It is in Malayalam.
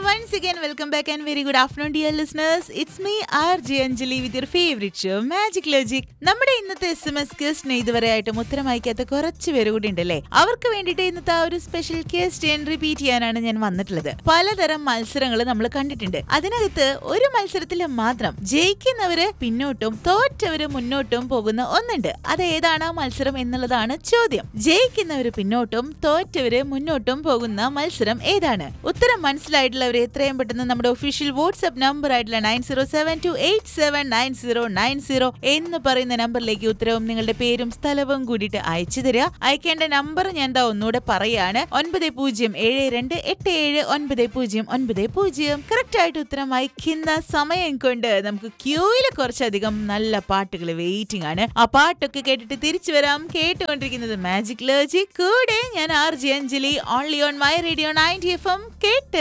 once again, welcome back and very good afternoon, dear listeners. It's me, RJ Anjali, with your favorite show, Magic Logic. നമ്മുടെ ഇന്നത്തെ എസ് എം എസ് ക്വസ്റ്റിന് ഇതുവരെ ആയിട്ടും ഉത്തരം അയക്കാത്ത കുറച്ച് പേര് കൂടി ഉണ്ടല്ലേ അവർക്ക് വേണ്ടിയിട്ട് ഇന്നത്തെ ആ ഒരു സ്പെഷ്യൽ ക്വസ്റ്റ്യൻ റിപ്പീറ്റ് ചെയ്യാനാണ് ഞാൻ വന്നിട്ടുള്ളത് പലതരം മത്സരങ്ങൾ നമ്മൾ കണ്ടിട്ടുണ്ട് അതിനകത്ത് ഒരു മത്സരത്തിൽ മാത്രം ജയിക്കുന്നവര് പിന്നോട്ടും തോറ്റവര് മുന്നോട്ടും പോകുന്ന ഒന്നുണ്ട് അത് ഏതാണ് ആ മത്സരം എന്നുള്ളതാണ് ചോദ്യം ജയിക്കുന്നവര് പിന്നോട്ടും തോറ്റവര് മുന്നോട്ടും പോകുന്ന മത്സരം ഏതാണ് ഉത്തരം മനസ്സിലായിട്ടുള്ളവർ എത്രയും പെട്ടെന്ന് നമ്മുടെ ഒഫീഷ്യൽ വാട്സ്ആപ്പ് നമ്പർ ആയിട്ടുള്ള nine zero seven two eight seven nine zero nine zero എന്ന് പറയുന്ന നമ്പറിലേക്ക് ഉത്തരവും നിങ്ങളുടെ പേരും സ്ഥലവും കൂടിയിട്ട് അയച്ചു തരിക അയക്കേണ്ട നമ്പർ ഞാൻ ദാ ഒന്നുകൂടെ പറയാണ് ഒൻപത് പൂജ്യം ഏഴ് രണ്ട് എട്ട് ഏഴ് ഒൻപത് പൂജ്യം ഒൻപത് പൂജ്യം കറക്റ്റ് ആയിട്ട് ഉത്തരം അയക്കുന്ന സമയം കൊണ്ട് നമുക്ക് ക്യൂയിൽ കുറച്ചധികം നല്ല പാട്ടുകൾ വെയിറ്റിംഗ് ആണ് ആ പാട്ടൊക്കെ കേട്ടിട്ട് തിരിച്ചു വരാം കേട്ടുകൊണ്ടിരിക്കുന്നത് മാജിക് ലോജി കൂടെ ഞാൻ R J Anjali only on my radio ninety F M കേട്ട്